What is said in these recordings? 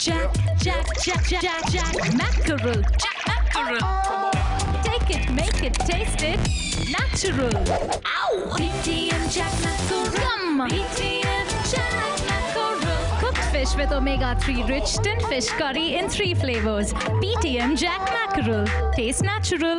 Jack, Jack, Jack, Jack, Jack, Jack, mackerel, Jack mackerel. Take it, make it, taste it, natural. Ow! BTM Jack mackerel. Yum! BTM Jack mackerel. Cooked fish with omega-3 rich tin fish curry in three flavors. BTM Jack mackerel. Taste natural.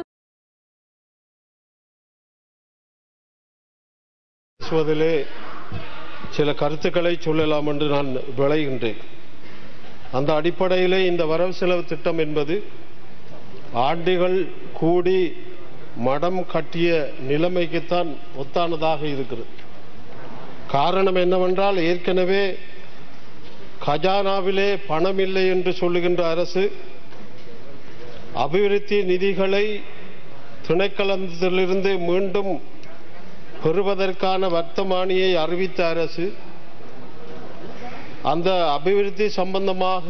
பேசுவதிலே சில கருத்துக்களை சொல்லலாம் என்று நான் விளைகின்றேன் அந்த அடிப்படையிலே இந்த வரவு செலவு திட்டம் என்பது ஆண்டுகள் கூடி மடம் கட்டிய நிலைமைக்குத்தான் ஒத்தானதாக இருக்கிறது காரணம் என்னவென்றால் ஏற்கனவே கஜானாவிலே பணம் இல்லை என்று சொல்லுகின்ற அரசு அபிவிருத்தி நிதிகளை திணைக்களத்திலிருந்து மீண்டும் பெறுவதற்கான வர்த்தமானியை அறிவித்த அரசு அந்த அபிவிருத்தி சம்பந்தமாக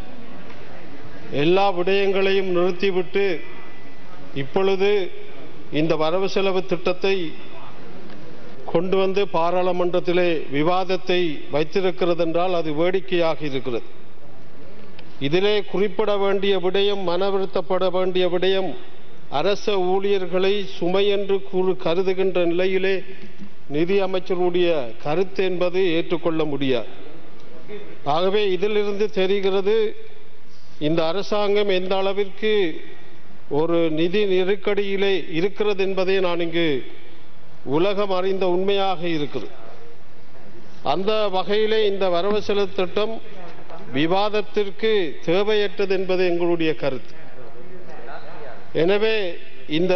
எல்லா விடயங்களையும் நிறுத்திவிட்டு இப்பொழுது இந்த வரவு செலவு திட்டத்தை கொண்டு வந்து பாராளுமன்றத்திலே விவாதத்தை வைத்திருக்கிறது என்றால் அது வேடிக்கையாக இருக்கிறது இதிலே குறிப்பிட வேண்டிய விடயம் மனவருத்தப்பட வேண்டிய விடயம் அரச ஊழியர்களை சுமை என்று கூறு கருதுகின்ற நிலையிலே நிதி அமைச்சருடைய கருத்து என்பது ஏற்றுக்கொள்ள முடியாது ஆகவே இதிலிருந்து தெரிகிறது இந்த அரசாங்கம் எந்த அளவிற்கு ஒரு நிதி நெருக்கடியிலே இருக்கிறது என்பதை நான் இங்கு உலகம் அறிந்த உண்மையாக இருக்கிறது அந்த வகையிலே இந்த வரவு செலவு திட்டம் விவாதத்திற்கு தேவையற்றது என்பது எங்களுடைய கருத்து எனவே இந்த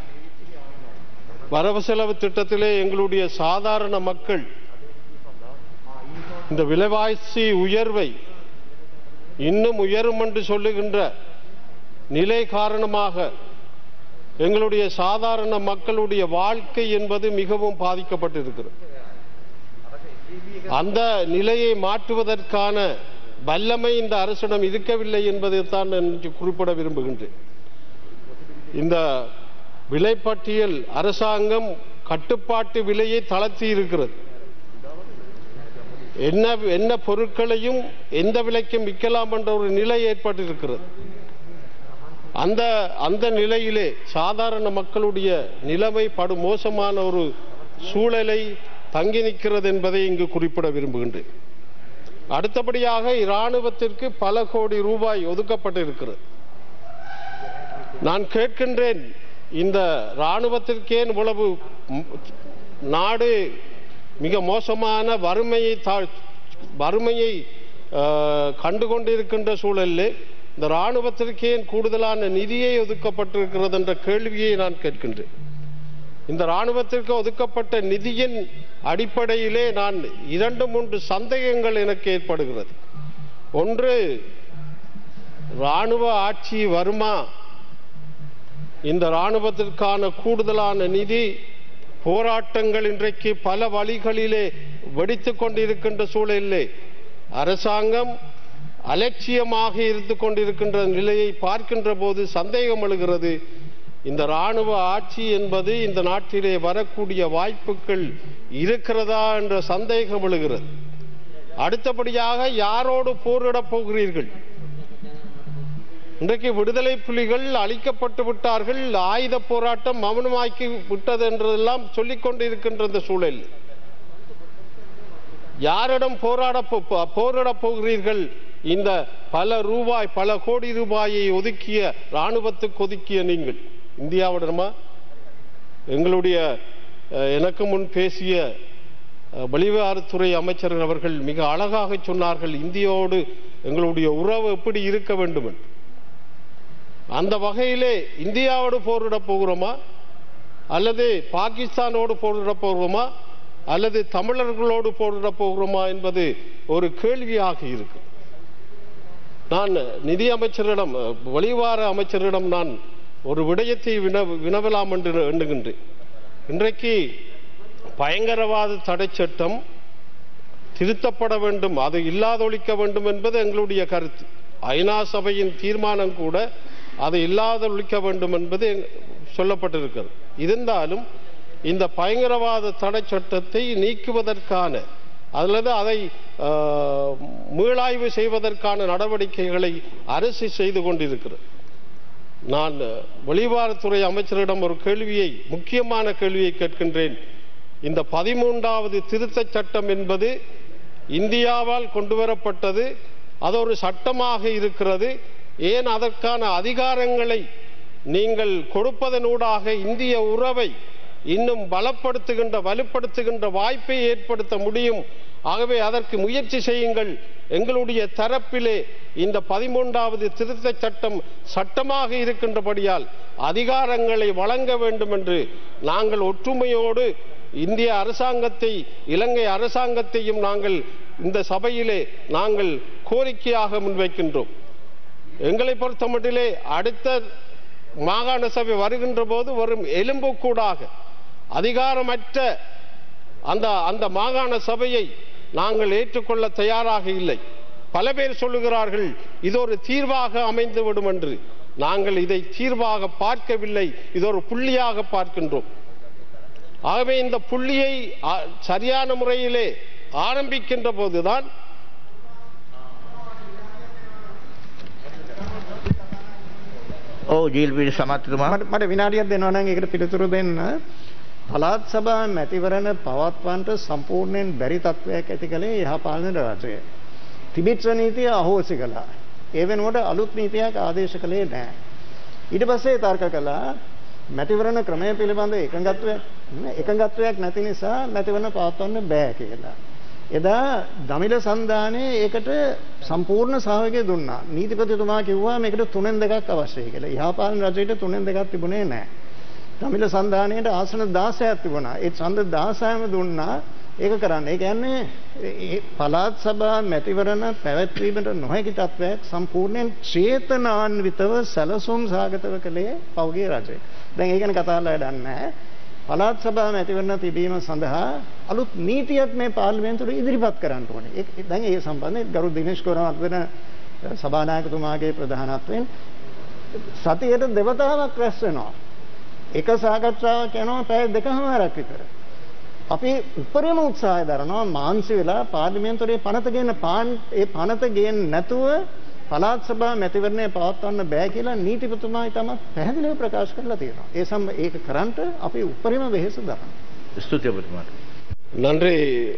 வரவு செலவு திட்டத்திலே எங்களுடைய சாதாரண மக்கள் இந்த விலைவாசி உயர்வை இன்னும் உயரும் என்று சொல்லுகின்ற நிலை காரணமாக எங்களுடைய சாதாரண மக்களுடைய வாழ்க்கை என்பது மிகவும் பாதிக்கப்பட்டிருக்கிறது அந்த நிலையை மாற்றுவதற்கான வல்லமை இந்த அரசிடம் இருக்கவில்லை என்பதை தான் நான் இங்கு குறிப்பிட விரும்புகின்றேன் இந்த விலைப்பட்டியல் அரசாங்கம் கட்டுப்பாட்டு விலையை தளர்த்தி இருக்கிறது என்ன என்ன பொருட்களையும் எந்த விலைக்கும் விற்கலாம் என்ற ஒரு நிலை ஏற்பட்டிருக்கிறது அந்த அந்த நிலையிலே சாதாரண மக்களுடைய நிலைமை படு மோசமான ஒரு சூழலை தங்கி நிற்கிறது என்பதை இங்கு குறிப்பிட விரும்புகின்றேன் அடுத்தபடியாக இராணுவத்திற்கு பல கோடி ரூபாய் ஒதுக்கப்பட்டிருக்கிறது நான் கேட்கின்றேன் இந்த இராணுவத்திற்கே இவ்வளவு ம்- நாடு மிக மோசமான வறுமையை தா- வறுமையை ஆஹ், கண்டுகொண்டிருக்கின்ற சூழலில் இந்த இராணுவத்திற்கே கூடுதலான நிதியை ஒதுக்கப்பட்டிருக்கிறது என்ற கேள்வியை நான் கேட்கின்றேன் இந்த இராணுவத்திற்கு ஒதுக்கப்பட்ட நிதியின் அடிப்படையிலே நான் இரண்டு மூன்று சந்தேகங்கள் எனக்கு ஏற்படுகிறது ஒன்று இராணுவ ஆட்சி வருமா இந்த இராணுவத்திற்கான கூடுதலான நிதி போராட்டங்கள் இன்றைக்கு பல வழிகளிலே வெடித்துக் கொண்டிருக்கின்ற சூழலிலே அரசாங்கம் அலட்சியமாக இருந்து கொண்டிருக்கின்ற நிலையை பார்க்கின்ற போது சந்தேகம் எழுகிறது இந்த இராணுவ ஆட்சி என்பது இந்த நாட்டிலே வரக்கூடிய வாய்ப்புகள் இருக்கிறதா என்ற சந்தேகம் எழுகிறது அடுத்தபடியாக யாரோடு போரிடப் போகிறீர்கள் இன்றைக்கு விடுதலை புலிகள் அழிக்கப்பட்டு விட்டார்கள் ஆயுத போராட்டம் மௌனமாக்கி விட்டது என்றெல்லாம் சொல்லிக் கொண்டிருக்கின்ற இந்த சூழல் யாரிடம் போராட போ- போரிடப் போகிறீர்கள் இந்த பல ரூபாய் பல கோடி ரூபாயை ஒதுக்கிய ராணுவத்துக்கு ஒதுக்கிய நீங்கள் இந்தியாவிடமா எங்களுடைய அஹ், எனக்கு முன் பேசிய அஹ், வெளிவிவகாரத்துறை அமைச்சர் அவர்கள் மிக அழகாக சொன்னார்கள் இந்தியாவோடு எங்களுடைய உறவு எப்படி இருக்க வேண்டும் என்று அந்த வகையிலே இந்தியாவோடு போரிடப் போகிறோமா அல்லது பாகிஸ்தானோடு போரிடப் போகிறோமா அல்லது தமிழர்களோடு போரிடப் போகிறோமா என்பது ஒரு கேள்வியாக இருக்கு நான் நிதி அமைச்சரிடம் வெளிவார அமைச்சரிடம் நான் ஒரு விடயத்தை வின வினவலாம் என்று எண்ணுகின்றேன் இன்றைக்கு பயங்கரவாத தடை சட்டம் திருத்தப்பட வேண்டும் அது இல்லாதொழிக்க வேண்டும் என்பது எங்களுடைய கருத்து ஐநா சபையின் தீர்மானம் கூட அதை இல்லாதொழிக்க வேண்டும் என்பது சொல்லப்பட்டிருக்கிறது இருந்தாலும் இந்த பயங்கரவாத தடை சட்டத்தை நீக்குவதற்கான அல்லது அதை ஆஹ், மீளாய்வு செய்வதற்கான நடவடிக்கைகளை அரசு செய்து கொண்டிருக்கிறது நான் வெளிவாரத்துறை அமைச்சரிடம் ஒரு கேள்வியை முக்கியமான கேள்வியை கேட்கின்றேன் இந்த பதிமூன்றாவது திருத்தச் சட்டம் என்பது இந்தியாவால் கொண்டுவரப்பட்டது அது ஒரு சட்டமாக இருக்கிறது ஏன் அதற்கான அதிகாரங்களை நீங்கள் கொடுப்பதனூடாக இந்திய உறவை இன்னும் பலப்படுத்துகின்ற வலுப்படுத்துகின்ற வாய்ப்பை ஏற்படுத்த முடியும் ஆகவே அதற்கு முயற்சி செய்யுங்கள் எங்களுடைய தரப்பிலே இந்த பதிமூன்றாவது திருத்தச் சட்டம் சட்டமாக இருக்கின்றபடியால் அதிகாரங்களை வழங்க வேண்டும் என்று நாங்கள் ஒற்றுமையோடு இந்திய அரசாங்கத்தை இலங்கை அரசாங்கத்தையும் நாங்கள் இந்த சபையிலே நாங்கள் கோரிக்கையாக முன்வைக்கின்றோம் எங்களை பொறுத்தமட்டிலே அடுத்த மாகாண சபை வருகின்ற போது வரும் எலும்புக்கூடாக அதிகாரமற்ற அந்த அந்த மாகாண சபையை நாங்கள் ஏற்றுக்கொள்ள தயாராக இல்லை பல பேர் சொல்லுகிறார்கள் இது ஒரு தீர்வாக அமைந்துவிடும் என்று நாங்கள் இதை தீர்வாக பார்க்கவில்லை இது ஒரு புள்ளியாக பார்க்கின்றோம் ஆகவே இந்த புள்ளியை ஆ, சரியான முறையிலே ஆரம்பிக்கின்ற போதுதான் ඔව් ජීල්පීඩි සමත්තුමා මට මට විනාඩියක් දෙනවා නම් ඒකට පිළිතුරු දෙන්න. පළාත් සභා මැතිවරණ පවත්වන්නට සම්පූර්ණයෙන් බැරි තත්වයක් ඇති කළේ යහපාලන රාජ්‍යය. තිබිච්ච නීතිය අහෝසි කළා. ඒ වෙනුවට අලුත් නීතියක් ආදේශ කළේ නැහැ. ඊට පස්සේ තර්ක කළා මැතිවරණ ක්‍රමය පිළිබඳ එකඟත්වයක් එකඟත්වයක් නැති නිසා මැතිවරණ පවත්වන්න බෑ කියලා. එදා දමිළ සන්ධානයේ ඒකට සම්පූර්ණ සහයෝගය දුන්නා. නීතිපතිතුමා කිව්වා මේකට තුනෙන් දෙකක් අවශ්‍යයි කියලා. යහපාලන රජයට තුනෙන් දෙකක් තිබුණේ නැහැ. දමිළ සන්ධානයට ආසන 16ක් තිබුණා. ඒ ඡන්ද 16ම දුන්නා. ඒක කරන්න. ඒ කියන්නේ ඒ පළාත් සභා මැතිවරණ පැවැත්වීමට නොහැකි තත්වයක් සම්පූර්ණයෙන් චේතනාන්විතව සැලසුම් සාගතව කළේ පෞගේ රජය. දැන් ඒ ගැන කතා කරලා වැඩක් නැහැ. පළාත් සභා මැතිවරණ තිබීම සඳහා අලුත් නීතියක් මේ පාර්ලිමේන්තුවට ඉදිරිපත් කරන්න ඕනේ. ඒක දැන් ඒ සම්බන්ධයෙන් ගරු දිනේෂ් ගුණවර්ධන සභානායකතුමාගේ ප්‍රධානත්වයෙන් සතියට දෙවතාවක් රැස් වෙනවා. එක සාකච්ඡාවක් යනවා පැය දෙකමාරක් විතර. අපි උපරිම උත්සාහය දරනවා මාන්සි වෙලා පාර්ලිමේන්තුවේ පනත ගේන්න පාන් ඒ පනත ගේන්න නැතුව පළාත් සභා මැතිවරණය පවත්වන්න බෑ කියලා නීතිපතිතුමා ඉතාමත් පැහැදිලිව ප්‍රකාශ කරලා තියෙනවා. ඒ සම්බ ඒක කරන්නට අපි උපරිම වෙහෙස දරනවා. ස්තුතියි ඔබතුමාට நன்றி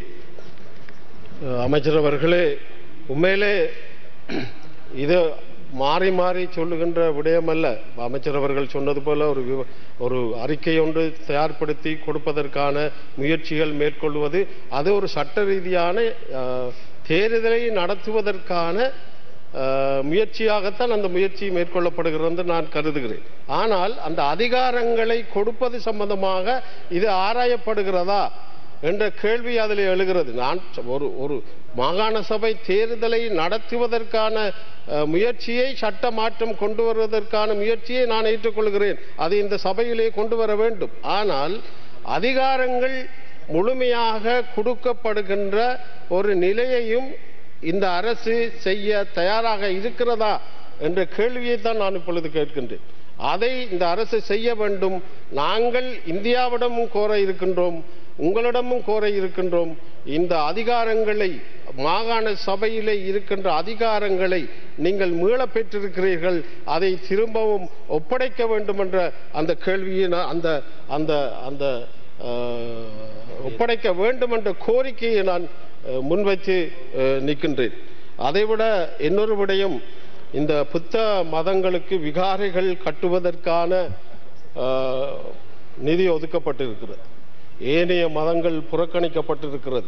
அஹ், அமைச்சர் அவர்களே உண்மையிலே இது மாறி மாறி சொல்லுகின்ற விடயமல்ல அமைச்சர் அவர்கள் சொன்னது போல ஒரு விவ- ஒரு அறிக்கை ஒன்று தயார்படுத்தி கொடுப்பதற்கான முயற்சிகள் மேற்கொள்வது அது ஒரு சட்ட ரீதியான அஹ், தேர்தலை நடத்துவதற்கான அஹ், முயற்சியாகத்தான் அந்த முயற்சி மேற்கொள்ளப்படுகிறது என்று நான் கருதுகிறேன் ஆனால் அந்த அதிகாரங்களை கொடுப்பது சம்பந்தமாக இது ஆராயப்படுகிறதா என்ற கேள்வி அதில் எழுகிறது நான் ஒரு ஒரு மாகாண சபை தேர்தலை நடத்துவதற்கான அஹ், முயற்சியை சட்ட மாற்றம் கொண்டு வருவதற்கான முயற்சியை நான் ஏற்றுக்கொள்கிறேன் அது இந்த சபையிலே கொண்டு வர வேண்டும் ஆனால் அதிகாரங்கள் முழுமையாக கொடுக்கப்படுகின்ற ஒரு நிலையையும் இந்த அரசு செய்ய தயாராக இருக்கிறதா என்ற கேள்வியை தான் நான் இப்பொழுது கேட்கின்றேன் அதை இந்த அரசு செய்ய வேண்டும் நாங்கள் இந்தியாவிடமும் கோர இருக்கின்றோம் உங்களிடமும் கோர இருக்கின்றோம் இந்த அதிகாரங்களை மாகாண சபையிலே இருக்கின்ற அதிகாரங்களை நீங்கள் மீள பெற்றிருக்கிறீர்கள் அதை திரும்பவும் ஒப்படைக்க வேண்டும் என்ற அந்த கேள்வியை நான் அந்த அந்த அந்த அஹ், ஒப்படைக்க வேண்டும் என்ற கோரிக்கையை நான் அஹ், முன்வைத்து அஹ், நிற்கின்றேன் அதைவிட இன்னொரு விடயம் இந்த புத்த மதங்களுக்கு விகாரைகள் கட்டுவதற்கான அஹ், நிதி ஒதுக்கப்பட்டிருக்கிறது ஏனைய மதங்கள் புறக்கணிக்கப்பட்டிருக்கிறது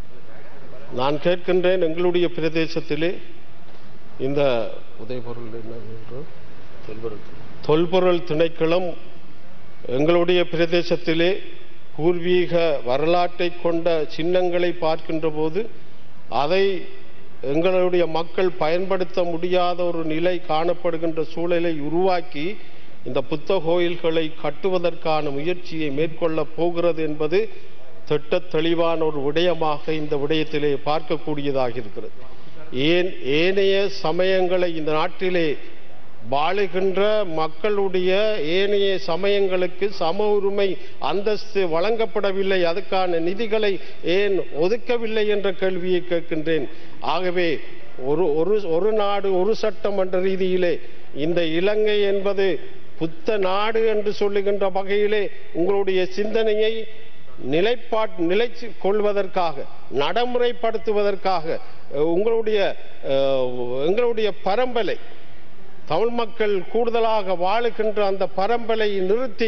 நான் கேட்கின்றேன் எங்களுடைய பிரதேசத்திலே இந்த உதயபொருள் என்ன என்று? தொல்பொருள் தொல்பொருள் திணைக்களம் எங்களுடைய பிரதேசத்திலே பூர்வீக வரலாற்றை கொண்ட சின்னங்களை பார்க்கின்ற போது அதை எங்களுடைய மக்கள் பயன்படுத்த முடியாத ஒரு நிலை காணப்படுகின்ற சூழலை உருவாக்கி இந்த புத்த கோயில்களை கட்டுவதற்கான முயற்சியை மேற்கொள்ள போகிறது என்பது திட்டத் தெளிவான ஒரு விடயமாக இந்த விடயத்திலே பார்க்கக்கூடியதாக இருக்கிறது ஏன் ஏனைய சமயங்களை இந்த நாட்டிலே வாழுகின்ற மக்களுடைய ஏனைய சமயங்களுக்கு சம உரிமை அந்தஸ்து வழங்கப்படவில்லை அதுக்கான நிதிகளை ஏன் ஒதுக்கவில்லை என்ற கேள்வியை கேட்கின்றேன் ஆகவே ஒரு ஒரு ஒரு நாடு ஒரு சட்டம் என்ற ரீதியிலே இந்த இலங்கை என்பது புத்த நாடு என்று சொல்லுகின்ற வகையிலே உங்களுடைய சிந்தனையை நிலைப்பாட் நிலைச்சு கொள்வதற்காக நடைமுறைப்படுத்துவதற்காக அஹ், உங்களுடைய அஹ், எங்களுடைய பரம்பலை தமிழ் மக்கள் கூடுதலாக வாழுகின்ற அந்த பரம்பலை நிறுத்தி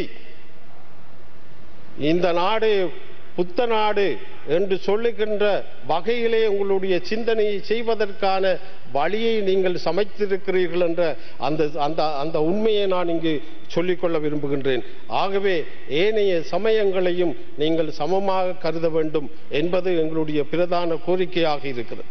இந்த நாடு புத்த நாடு என்று சொல்லுகின்ற வகையிலே உங்களுடைய சிந்தனையை செய்வதற்கான வழியை நீங்கள் சமைத்திருக்கிறீர்கள் என்ற அந்த அந்த அந்த உண்மையை நான் இங்கு சொல்லிக்கொள்ள விரும்புகின்றேன் ஆகவே ஏனைய சமயங்களையும் நீங்கள் சமமாக கருத வேண்டும் என்பது எங்களுடைய பிரதான கோரிக்கையாக இருக்கிறது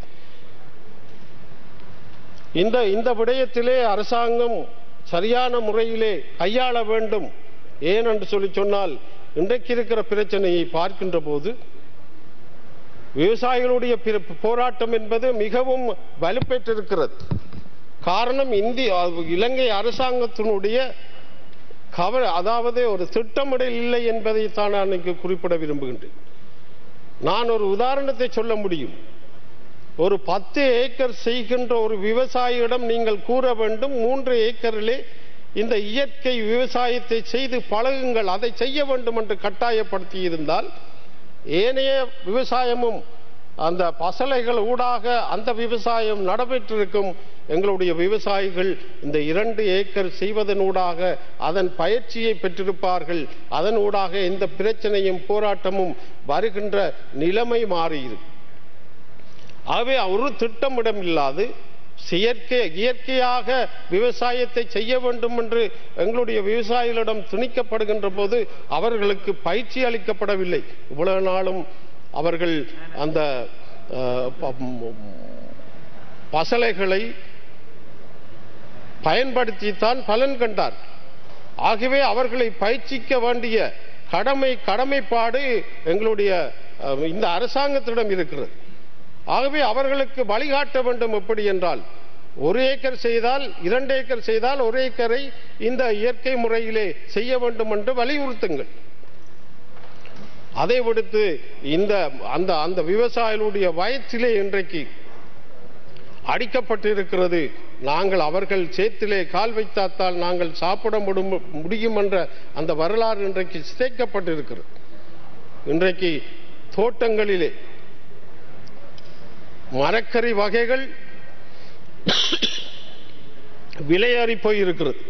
இந்த இந்த விடயத்திலே அரசாங்கம் சரியான முறையிலே கையாள வேண்டும் ஏன் என்று சொல்லி சொன்னால் இன்றைக்கு இருக்கிற பிரச்சனையை பார்க்கின்ற போது விவசாயிகளுடைய பிற- போராட்டம் என்பது மிகவும் வலுப்பெற்றிருக்கிறது காரணம் இந்திய இலங்கை அரசாங்கத்தினுடைய கவ அதாவது ஒரு திட்டமிடல் இல்லை என்பதை தான் நான் இங்கு குறிப்பிட விரும்புகின்றேன் நான் ஒரு உதாரணத்தை சொல்ல முடியும் ஒரு பத்து ஏக்கர் செய்கின்ற ஒரு விவசாயியிடம் நீங்கள் கூற வேண்டும் மூன்று ஏக்கரிலே இந்த இயற்கை விவசாயத்தை செய்து பழகுங்கள் அதை செய்ய வேண்டும் என்று கட்டாயப்படுத்தி இருந்தால் ஏனைய விவசாயமும் அந்த பசலைகள் ஊடாக அந்த விவசாயம் நடைபெற்றிருக்கும் எங்களுடைய விவசாயிகள் இந்த இரண்டு ஏக்கர் செய்வதனூடாக அதன் பயிற்சியை பெற்றிருப்பார்கள் அதன் ஊடாக எந்த பிரச்சனையும் போராட்டமும் வருகின்ற நிலைமை மாறியிருக்கும் ஆகவே ஒரு திட்டமிடம் இல்லாது செயற்கை இயற்கையாக விவசாயத்தை செய்ய வேண்டும் என்று எங்களுடைய விவசாயிகளிடம் திணிக்கப்படுகின்ற போது அவர்களுக்கு பயிற்சி அளிக்கப்படவில்லை இவ்வளவு நாளும் அவர்கள் அந்த அஹ், ப- ம், பசலைகளை பயன்படுத்தித்தான் பலன் கண்டார் ஆகவே அவர்களை பயிற்சிக்க வேண்டிய கடமை கடமைப்பாடு எங்களுடைய அஹ், இந்த அரசாங்கத்திடம் இருக்கிறது ஆகவே அவர்களுக்கு வழிகாட்ட வேண்டும் எப்படி என்றால் ஒரு ஏக்கர் செய்தால் இரண்டு ஏக்கர் செய்தால் ஒரு ஏக்கரை இந்த இயற்கை முறையிலே செய்ய வேண்டும் என்று வலியுறுத்துங்கள் அதை விடுத்து இந்த அந்த அந்த விவசாயிகளுடைய வயத்திலே இன்றைக்கு அடிக்கப்பட்டிருக்கிறது நாங்கள் அவர்கள் சேத்திலே கால் வைத்தாத்தால் நாங்கள் சாப்பிட முடும்- முடியும் என்ற அந்த வரலாறு இன்றைக்கு சிதைக்கப்பட்டிருக்கிறது இன்றைக்கு தோட்டங்களிலே மரக்கறி வகைகள் விலையேறி போயிருக்கிறது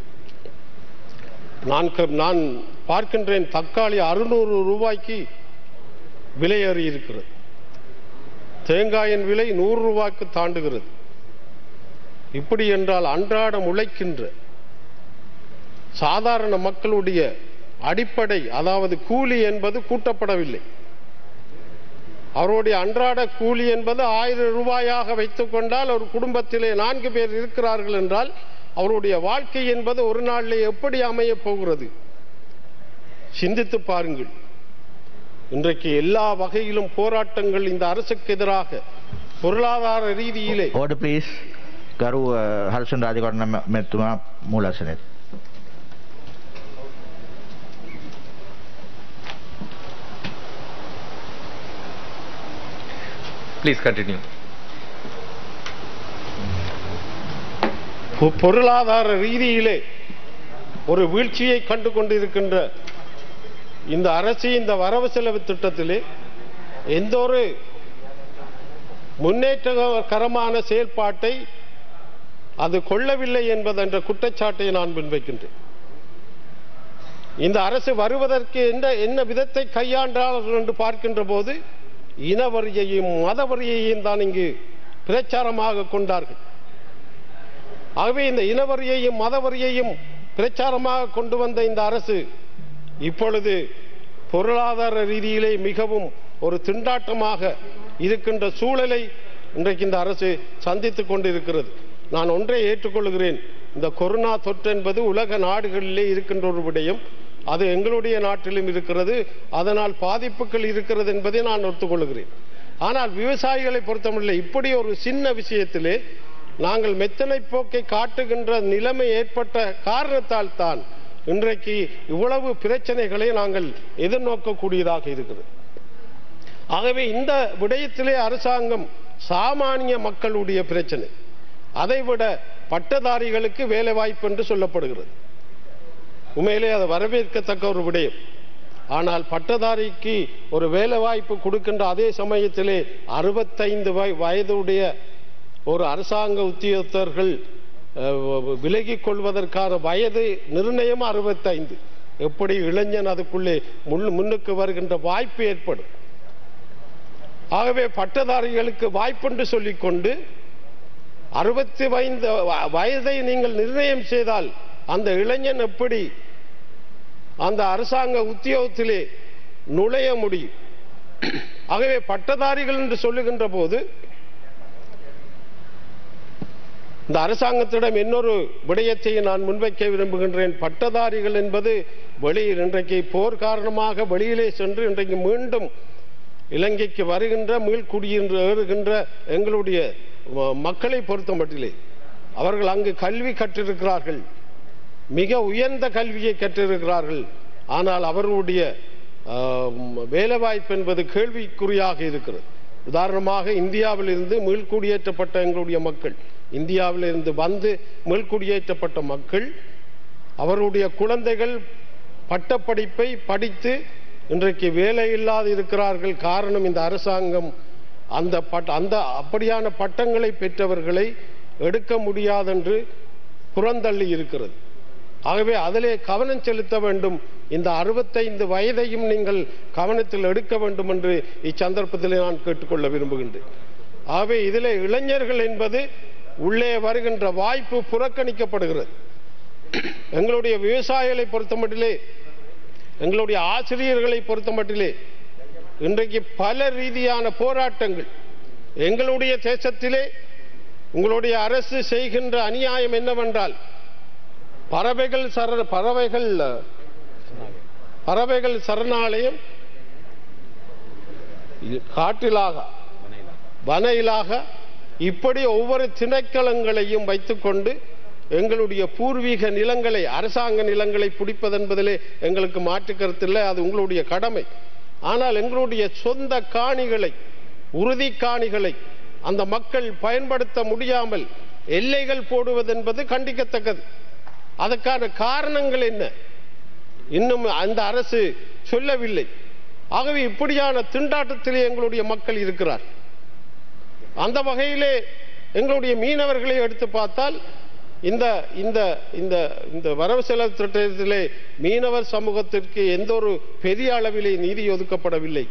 நான் க- நான் பார்க்கின்றேன் தக்காளி அறுநூறு ரூபாய்க்கு விலையேறி இருக்கிறது தேங்காயின் விலை நூறு ரூபாய்க்கு தாண்டுகிறது இப்படி என்றால் அன்றாடம் உழைக்கின்ற சாதாரண மக்களுடைய அடிப்படை அதாவது கூலி என்பது கூட்டப்படவில்லை அவருடைய அன்றாட கூலி என்பது ஆயிரம் ரூபாயாக வைத்துக் கொண்டால் ஒரு குடும்பத்திலே நான்கு பேர் இருக்கிறார்கள் என்றால் அவருடைய வாழ்க்கை என்பது ஒரு நாளிலே எப்படி அமையப் போகிறது சிந்தித்து பாருங்கள் இன்றைக்கு எல்லா வகையிலும் போராட்டங்கள் இந்த அரசுக்கு எதிராக பொருளாதார ரீதியிலே ඕඩ ප්ලීස් ගරු හර්ෂන් රාජකරන මෙතුමා මූලසනෙත්. Please continue. பொ- பொருளாதார ரீதியிலே ஒரு வீழ்ச்சியை கண்டு கொண்டிருக்கின்ற இந்த அரசு இந்த வரவு செலவு திட்டத்திலே எந்த ஒரு முன்னேற்றகரமான செயல்பாட்டை அது கொள்ளவில்லை என்பது என்ற குற்றச்சாட்டை நான் முன்வைக்கின்றேன் இந்த அரசு வருவதற்கு என்ன என்ன விதத்தை கையாண்டார்கள் என்று பார்க்கின்ற போது இனவரியையும் மதவரியையும் தான் இங்கு பிரச்சாரமாக கொண்டார்கள் ஆகவே இந்த இனவரியையும் மதவரியையும் பிரச்சாரமாக கொண்டு வந்த இந்த அரசு இப்பொழுது பொருளாதார ரீதியிலே மிகவும் ஒரு திண்டாட்டமாக இருக்கின்ற சூழலை இன்றைக்கு இந்த அரசு சந்தித்துக் கொண்டிருக்கிறது நான் ஒன்றை ஏற்றுக்கொள்கிறேன் இந்த கொரோனா தொற்று என்பது உலக நாடுகளிலே இருக்கின்ற ஒரு விடயம் அது எங்களுடைய நாட்டிலும் இருக்கிறது அதனால் பாதிப்புகள் இருக்கிறது என்பதை நான் ஒத்துக்கொள்கிறேன் ஆனால் விவசாயிகளை பொறுத்தமட்டில் இப்படி ஒரு சின்ன விஷயத்திலே நாங்கள் மெத்தனை போக்கை காட்டுகின்ற நிலைமை ஏற்பட்ட காரணத்தால் தான் இன்றைக்கு இவ்வளவு பிரச்சனைகளை நாங்கள் எதிர்நோக்கக்கூடியதாக இருக்கிறது ஆகவே இந்த விடயத்திலே அரசாங்கம் சாமானிய மக்களுடைய பிரச்சனை அதைவிட பட்டதாரிகளுக்கு வேலை வாய்ப்பு என்று சொல்லப்படுகிறது உண்மையிலே அது வரவேற்கத்தக்க ஒரு விடயம் ஆனால் பட்டதாரிக்கு ஒரு வேலை வாய்ப்பு கொடுக்கின்ற அதே சமயத்திலே அறுபத்தைந்து வயதுடைய ஒரு அரசாங்க உத்தியோகத்தர்கள் அஹ், விலகிக் கொள்வதற்கான வயது நிர்ணயம் அறுபத்தைந்து எப்படி இளைஞன் அதுக்குள்ளே முன்- முன்னுக்கு வருகின்ற வாய்ப்பு ஏற்படும் ஆகவே பட்டதாரிகளுக்கு வாய்ப்பென்று சொல்லிக்கொண்டு அறுபத்தி ஐந்து வயதை நீங்கள் நிர்ணயம் செய்தால் அந்த இளைஞன் எப்படி அந்த அரசாங்க உத்தியோகத்திலே நுழைய முடியும் ஆகவே பட்டதாரிகள் என்று சொல்லுகின்ற போது இந்த அரசாங்கத்திடம் இன்னொரு விடயத்தை நான் முன்வைக்க விரும்புகின்றேன் பட்டதாரிகள் என்பது வெளியில் இன்றைக்கு போர் காரணமாக வெளியிலே சென்று இன்றைக்கு மீண்டும் இலங்கைக்கு வருகின்ற மீள்குடியின்ற ஏறுகின்ற எங்களுடைய ம- மக்களை பொறுத்த மட்டிலே அவர்கள் அங்கு கல்வி கற்றிருக்கிறார்கள் மிக உயர்ந்த கல்வியை கற்றிருக்கிறார்கள் ஆனால் அவர்களுடைய ஆம், வேலைவாய்ப்பு என்பது கேள்விக்குறியாக இருக்கிறது உதாரணமாக இந்தியாவிலிருந்து மீள்குடியேற்றப்பட்ட எங்களுடைய மக்கள் இந்தியாவிலிருந்து வந்து மீள்குடியேற்றப்பட்ட மக்கள் அவருடைய குழந்தைகள் பட்டப்படிப்பை படித்து இன்றைக்கு வேலை இல்லாது இருக்கிறார்கள் காரணம் இந்த அரசாங்கம் அந்த பட்ட அந்த அப்படியான பட்டங்களை பெற்றவர்களை எடுக்க முடியாதென்று புறந்தள்ளி இருக்கிறது ஆகவே அதிலே கவனம் செலுத்த வேண்டும் இந்த அறுபத்தைந்து வயதையும் நீங்கள் கவனத்தில் எடுக்க வேண்டும் என்று இச்சந்தர்ப்பத்திலே நான் கேட்டுக்கொள்ள விரும்புகின்றேன் ஆகவே இதிலே இளைஞர்கள் என்பது உள்ளே வருகின்ற வாய்ப்பு புறக்கணிக்கப்படுகிறது எங்களுடைய விவசாயிகளை பொறுத்தமட்டிலே எங்களுடைய ஆசிரியர்களை பொறுத்தமட்டிலே இன்றைக்கு பல ரீதியான போராட்டங்கள் எங்களுடைய தேசத்திலே உங்களுடைய அரசு செய்கின்ற அநியாயம் என்னவென்றால் பறவைகள் சர பறவைகள் பறவைகள் சரணாலயம் காட்டிலாக வன இலாகா இப்படி ஒவ்வொரு திணைக்களங்களையும் வைத்துக்கொண்டு எங்களுடைய பூர்வீக நிலங்களை அரசாங்க நிலங்களை பிடிப்பதென்பதிலே எங்களுக்கு மாற்று கருத்தில்லை அது உங்களுடைய கடமை ஆனால் எங்களுடைய சொந்த காணிகளை உறுதி காணிகளை அந்த மக்கள் பயன்படுத்த முடியாமல் எல்லைகள் போடுவதென்பது கண்டிக்கத்தக்கது அதற்கான காரணங்கள் என்ன இன்னும் அந்த அரசு சொல்லவில்லை ஆகவே இப்படியான திண்டாட்டத்திலே எங்களுடைய மக்கள் இருக்கிறார் அந்த வகையிலே எங்களுடைய மீனவர்களை எடுத்து பார்த்தால் இந்த இந்த இந்த இந்த வரவு செலவு திட்டத்திலே மீனவர் சமூகத்திற்கு எந்த ஒரு பெரிய அளவிலே நீதி ஒதுக்கப்படவில்லை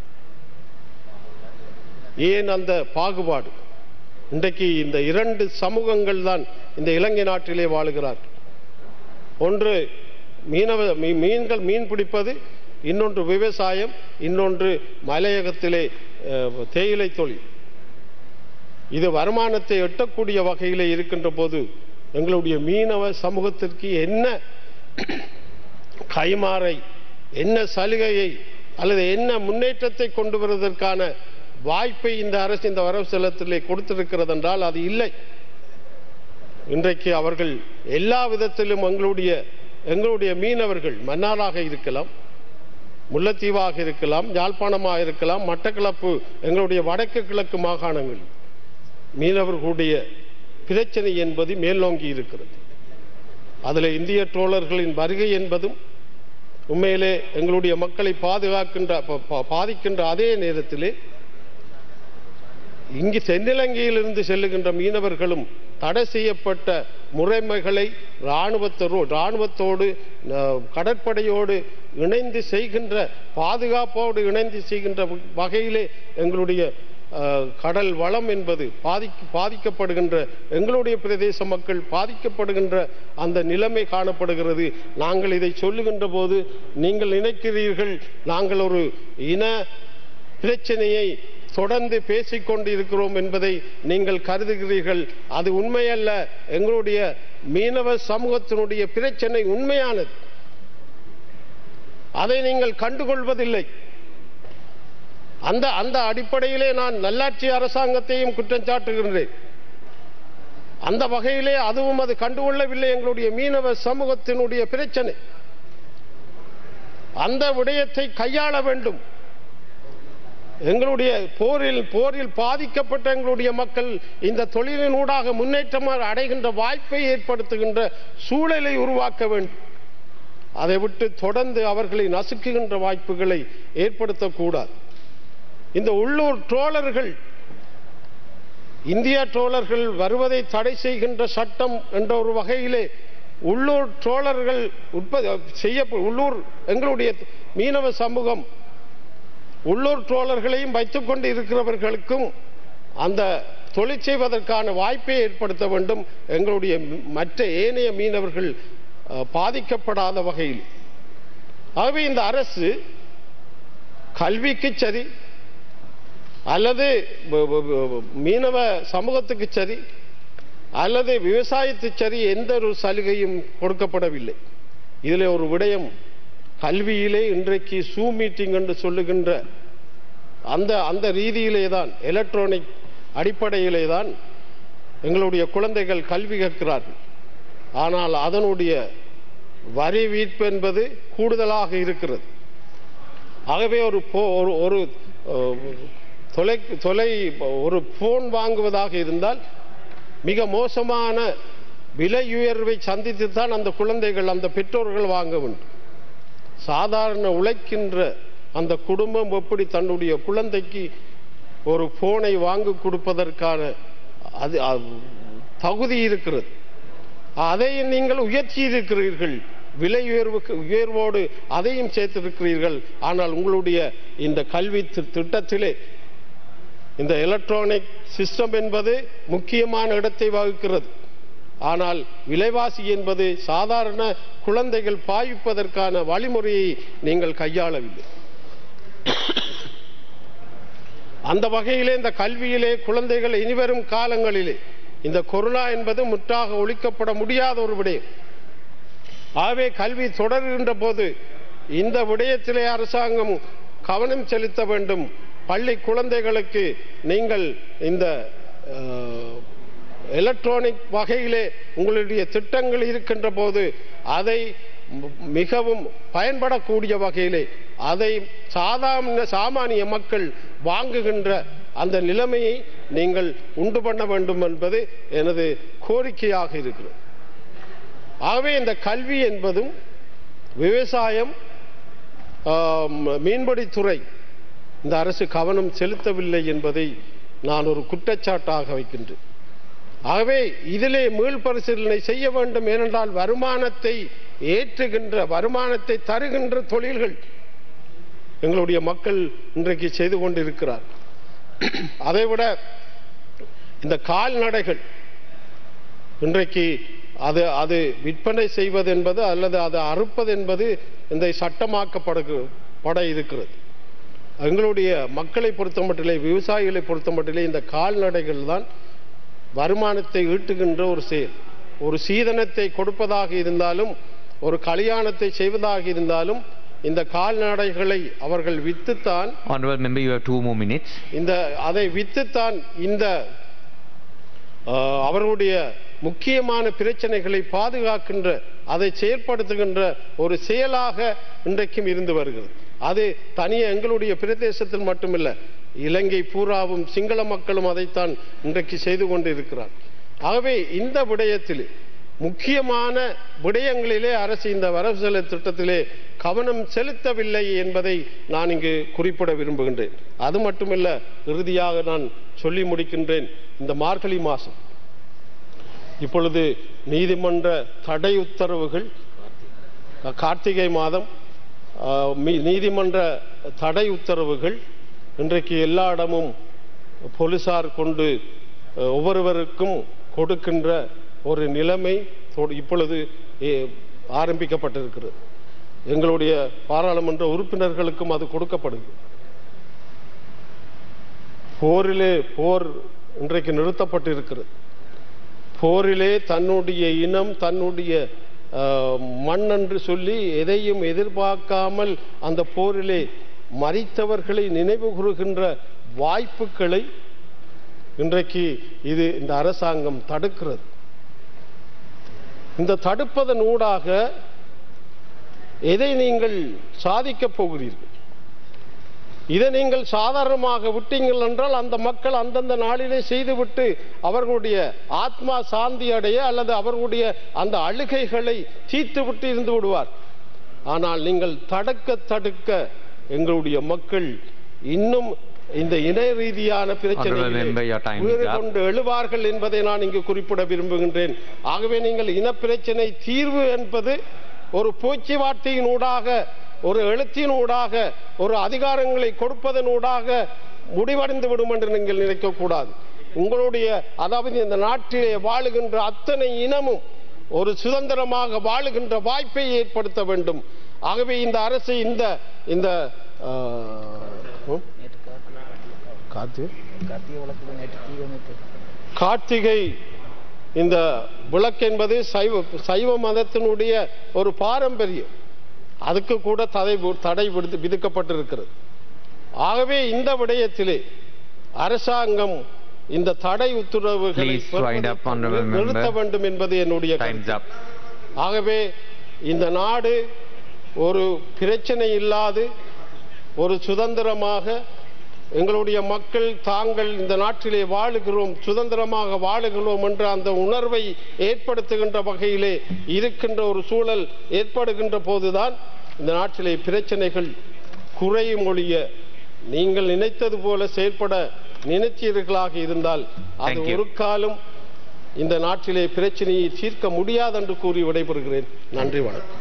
ஏன் அந்த பாகுபாடு இன்றைக்கு இந்த இரண்டு சமூகங்கள் தான் இந்த இலங்கை நாட்டிலே வாழுகிறார் ஒன்று மீனவ மீ- மீன்கள் மீன் பிடிப்பது இன்னொன்று விவசாயம் இன்னொன்று மலையகத்திலே அஹ், தேயிலை தொழில் இது வருமானத்தை எட்டக்கூடிய வகையிலே இருக்கின்ற போது எங்களுடைய மீனவ சமூகத்திற்கு என்ன கைமாறை என்ன சலுகையை அல்லது என்ன முன்னேற்றத்தை கொண்டு வருவதற்கான வாய்ப்பை இந்த அரசு இந்த வரவு செலத்திலே கொடுத்திருக்கிறது என்றால் அது இல்லை இன்றைக்கு அவர்கள் எல்லா விதத்திலும் எங்களுடைய எங்களுடைய மீனவர்கள் மன்னாராக இருக்கலாம் முல்லைத்தீவாக இருக்கலாம் யாழ்ப்பாணமாக இருக்கலாம் மட்டக்களப்பு எங்களுடைய வடக்கு கிழக்கு மாகாணங்கள் மீனவர்களுடைய பிரச்சனை என்பது மேலோங்கி இருக்கிறது அதில் இந்திய ட்ரோலர்களின் வருகை என்பதும் உண்மையிலே எங்களுடைய மக்களை பாதுகாக்கின்ற ப- ப- பாதிக்கின்ற அதே நேரத்திலே இங்கு தென்னிலங்கையிலிருந்து செல்லுகின்ற மீனவர்களும் தடை செய்யப்பட்ட முறைமைகளை இராணுவத்தரோ இராணுவத்தோடு அஹ், கடற்படையோடு இணைந்து செய்கின்ற பாதுகாப்போடு இணைந்து செய்கின்ற வகையிலே எங்களுடைய அஹ், கடல் வளம் என்பது பாதிக்க பாதிக்கப்படுகின்ற எங்களுடைய பிரதேச மக்கள் பாதிக்கப்படுகின்ற அந்த நிலைமை காணப்படுகிறது நாங்கள் இதை சொல்லுகின்ற போது நீங்கள் நினைக்கிறீர்கள் நாங்கள் ஒரு இன பிரச்சனையை தொடர்ந்து பேசிக்கொண்டு இருக்கிறோம் என்பதை நீங்கள் கருதுகிறீர்கள் அது உண்மையல்ல எங்களுடைய மீனவ சமூகத்தினுடைய பிரச்சனை உண்மையானது அதை நீங்கள் கண்டுகொள்வதில்லை அந்த அந்த அடிப்படையிலே நான் நல்லாட்சி அரசாங்கத்தையும் குற்றம் சாட்டுகின்றேன் அந்த வகையிலே அதுவும் அது கண்டுகொள்ளவில்லை எங்களுடைய மீனவ சமூகத்தினுடைய பிரச்சனை அந்த விடயத்தை கையாள வேண்டும் எங்களுடைய போரில் போரில் பாதிக்கப்பட்ட எங்களுடைய மக்கள் இந்த தொழிலின் ஊடாக முன்னேற்றம் அடைகின்ற வாய்ப்பை ஏற்படுத்துகின்ற சூழலை உருவாக்க வேண்டும் அதை விட்டு தொடர்ந்து அவர்களை நசுக்குகின்ற வாய்ப்புகளை ஏற்படுத்தக்கூடாது இந்த உள்ளூர் ட்ரோலர்கள் இந்திய ட்ரோலர்கள் வருவதை தடை செய்கின்ற சட்டம் என்ற ஒரு வகையிலே உள்ளூர் ட்ரோலர்கள் உற்பத்தி செய்ய உள்ளூர் எங்களுடைய மீனவ சமூகம் உள்ளூர் ட்ரோலர்களையும் வைத்துக் கொண்டு இருக்கிறவர்களுக்கும் அந்த தொழில் செய்வதற்கான வாய்ப்பை ஏற்படுத்த வேண்டும் எங்களுடைய மற்ற ஏனைய மீனவர்கள் அஹ், பாதிக்கப்படாத வகையில் ஆகவே இந்த அரசு கல்விக்கு சரி அல்லது ப- ப- ப- மீனவ சமூகத்துக்கு சரி அல்லது விவசாயத்துக்கு சரி எந்த ஒரு சலுகையும் கொடுக்கப்படவில்லை இதில் ஒரு விடயம் கல்வியிலே இன்றைக்கு சூ மீட்டிங் என்று சொல்லுகின்ற அந்த அந்த ரீதியிலே தான் எலக்ட்ரானிக் அடிப்படையிலே தான் எங்களுடைய குழந்தைகள் கல்வி கற்கிறார்கள் ஆனால் அதனுடைய வரி வீட்பு என்பது கூடுதலாக இருக்கிறது ஆகவே ஒரு போ- ஒரு ஒரு அஹ், தொலை தொலை ஒரு போன் வாங்குவதாக இருந்தால் மிக மோசமான விலை உயர்வை சந்தித்து தான் அந்த குழந்தைகள் அந்த பெற்றோர்கள் வாங்க வேண்டும் சாதாரண உழைக்கின்ற அந்த குடும்பம் எப்படி தன்னுடைய குழந்தைக்கு ஒரு போனை வாங்கி கொடுப்பதற்கான அது அது தகுதி இருக்கிறது அதை நீங்கள் உயர்த்தி இருக்கிறீர்கள் விலை உயர்வுக்கு உயர்வோடு அதையும் சேர்த்திருக்கிறீர்கள் ஆனால் உங்களுடைய இந்த கல்வி தி- திட்டத்திலே இந்த எலக்ட்ரானிக் சிஸ்டம் என்பது முக்கியமான இடத்தை வகிக்கிறது ஆனால் விலைவாசி என்பது சாதாரண குழந்தைகள் பாவிப்பதற்கான வழிமுறையை நீங்கள் கையாளவில்லை அந்த வகையிலே இந்த கல்வியிலே குழந்தைகள் இனிவரும் காலங்களிலே இந்த கொரோனா என்பது முற்றாக ஒழிக்கப்பட முடியாத ஒரு விடயம் ஆகவே கல்வி தொடர்கின்ற போது இந்த விடயத்திலே அரசாங்கம் கவனம் செலுத்த வேண்டும் பள்ளி குழந்தைகளுக்கு நீங்கள் இந்த அஹ், எலக்ட்ரானிக் வகையிலே உங்களுடைய திட்டங்கள் இருக்கின்ற போது அதை ம- மிகவும் பயன்படக்கூடிய வகையிலே அதை சாதாரண சாமானிய மக்கள் வாங்குகின்ற அந்த நிலைமையை நீங்கள் உண்டு பண்ண வேண்டும் என்பது எனது கோரிக்கையாக இருக்கிறது ஆகவே இந்த கல்வி என்பதும் விவசாயம் ஆம், மீன்பிடித்துறை இந்த அரசு கவனம் செலுத்தவில்லை என்பதை நான் ஒரு குற்றச்சாட்டாக வைக்கின்றேன் ஆகவே இதிலே மீள் பரிசீலனை செய்ய வேண்டும் ஏனென்றால் வருமானத்தை ஏற்றுகின்ற வருமானத்தை தருகின்ற தொழில்கள் எங்களுடைய மக்கள் இன்றைக்கு செய்து கொண்டிருக்கிறார் அதைவிட இந்த கால்நடைகள் இன்றைக்கு அது அது விற்பனை செய்வது என்பது அல்லது அதை அறுப்பது என்பது இந்த சட்டமாக்கப்பட பட இருக்கிறது எங்களுடைய மக்களை பொறுத்த மட்டிலே விவசாயிகளை பொறுத்த மட்டிலே இந்த கால்நடைகள் தான் வருமானத்தை ஈட்டுகின்ற ஒரு செயல் ஒரு சீதனத்தை கொடுப்பதாக இருந்தாலும் ஒரு கல்யாணத்தை செய்வதாக இருந்தாலும் இந்த கால்நடைகளை அவர்கள் வித்துத்தான் Honorable member, you have two more minutes. இந்த அதை வித்துத்தான் இந்த அஹ், அவர்களுடைய முக்கியமான பிரச்சனைகளை பாதுகாக்கின்ற அதை செயல்படுத்துகின்ற ஒரு செயலாக இன்றைக்கும் இருந்து வருகிறது அது தனியே எங்களுடைய பிரதேசத்தில் மட்டுமில்ல இலங்கை பூராவும் சிங்கள மக்களும் அதைத்தான் இன்றைக்கு செய்து கொண்டிருக்கிறார் ஆகவே இந்த விடயத்தில் முக்கியமான விடயங்களிலே அரசு இந்த வரவு செலவு திட்டத்திலே கவனம் செலுத்தவில்லை என்பதை நான் இங்கு குறிப்பிட விரும்புகின்றேன் அது மட்டுமல்ல இறுதியாக நான் சொல்லி முடிக்கின்றேன் இந்த மார்கழி மாதம் இப்பொழுது நீதிமன்ற தடை உத்தரவுகள் கார்த்திகை மாதம் ஆஹ், மீ- நீதிமன்ற தடை உத்தரவுகள் இன்றைக்கு எல்லா இடமும் போலீசார் கொண்டு அஹ், ஒவ்வொருவருக்கும் கொடுக்கின்ற ஒரு நிலைமை தொ- இப்பொழுது ஏ- ஆரம்பிக்கப்பட்டிருக்கிறது எங்களுடைய பாராளுமன்ற உறுப்பினர்களுக்கும் அது கொடுக்கப்படுகிறது போரிலே போர் இன்றைக்கு நிறுத்தப்பட்டிருக்கிறது போரிலே தன்னுடைய இனம் தன்னுடைய அஹ், மண் என்று சொல்லி எதையும் எதிர்பார்க்காமல் அந்த போரிலே மறித்தவர்களை நினைவு கூறுகின்ற வாய்ப்புகளை இன்றைக்கு இது இந்த அரசாங்கம் தடுக்கிறது இந்த தடுப்பதன் ஊடாக எதை நீங்கள் சாதிக்கப் போகிறீர்கள் இதை நீங்கள் சாதாரணமாக விட்டீங்கள் என்றால் அந்த மக்கள் அந்தந்த நாளிலே செய்துவிட்டு அவர்களுடைய ஆத்மா சாந்தி அடைய அல்லது அவர்களுடைய அந்த அழுகைகளை தீர்த்து விட்டு இருந்து விடுவார் ஆனால் நீங்கள் தடுக்க தடுக்க எங்களுடைய மக்கள் இன்னும் இந்த இன ரீதியான Honorable பிரச்சனைகளை member, your time is உயிர் up. கொண்டு எழுவார்கள் என்பதை நான் இங்கு குறிப்பிட விரும்புகின்றேன் ஆகவே நீங்கள் இனப்பிரச்சனை தீர்வு என்பது ஒரு பேச்சுவார்த்தையினூடாக ஒரு எழுத்தினூடாக ஒரு அதிகாரங்களை கொடுப்பதனூடாக முடிவடைந்து விடும் என்று நீங்கள் நினைக்கக்கூடாது உங்களுடைய அதாவது இந்த நாட்டிலே வாழுகின்ற அத்தனை இனமும் ஒரு சுதந்திரமாக வாழுகின்ற வாய்ப்பை ஏற்படுத்த வேண்டும் ஆகவே இந்த அரசு இந்த இந்த ஆ, ம்? காத்து கார்த்திகை இந்த விளக்கு என்பது சைவ சைவ மதத்தினுடைய ஒரு பாரம்பரியம் அதுக்கு கூட தடை தடை விடுத்து- விதிக்கப்பட்டிருக்கிறது ஆகவே இந்த விடயத்திலே அரசாங்கம் இந்த தடை உத்தரவுகளை Please wind up, பெறுவதை honorable member. நிறுத்த வேண்டும் என்பது என்னுடைய Time's கருத்து. up. ஆகவே இந்த நாடு ஒரு பிரச்சனை இல்லாது ஒரு சுதந்திரமாக எங்களுடைய மக்கள் தாங்கள் இந்த நாட்டிலே வாழுகிறோம் சுதந்திரமாக வாழுகிறோம் என்ற அந்த உணர்வை ஏற்படுத்துகின்ற வகையிலே இருக்கின்ற ஒரு சூழல் ஏற்படுகின்ற போதுதான் இந்த நாட்டிலே பிரச்சனைகள் குறையும் ஒழிய நீங்கள் நினைத்தது போல செயல்பட நினைத்தீர்களாக இருந்தால் அது Thank you. ஒரு காலம் இந்த நாட்டிலே பிரச்சனையை தீர்க்க முடியாது என்று கூறி விடைபெறுகிறேன் நன்றி வணக்கம்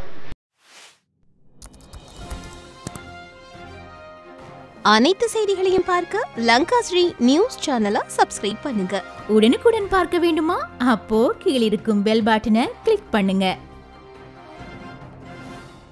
அனைத்து செய்திகளையும் பார்க்க லங்கா ஸ்ரீ நியூஸ் சேனலை சப்ஸ்கிரைப் பண்ணுங்க உடனுக்குடன் பார்க்க வேண்டுமா அப்போ கீழிருக்கும் பெல் பட்டனை கிளிக் பண்ணுங்க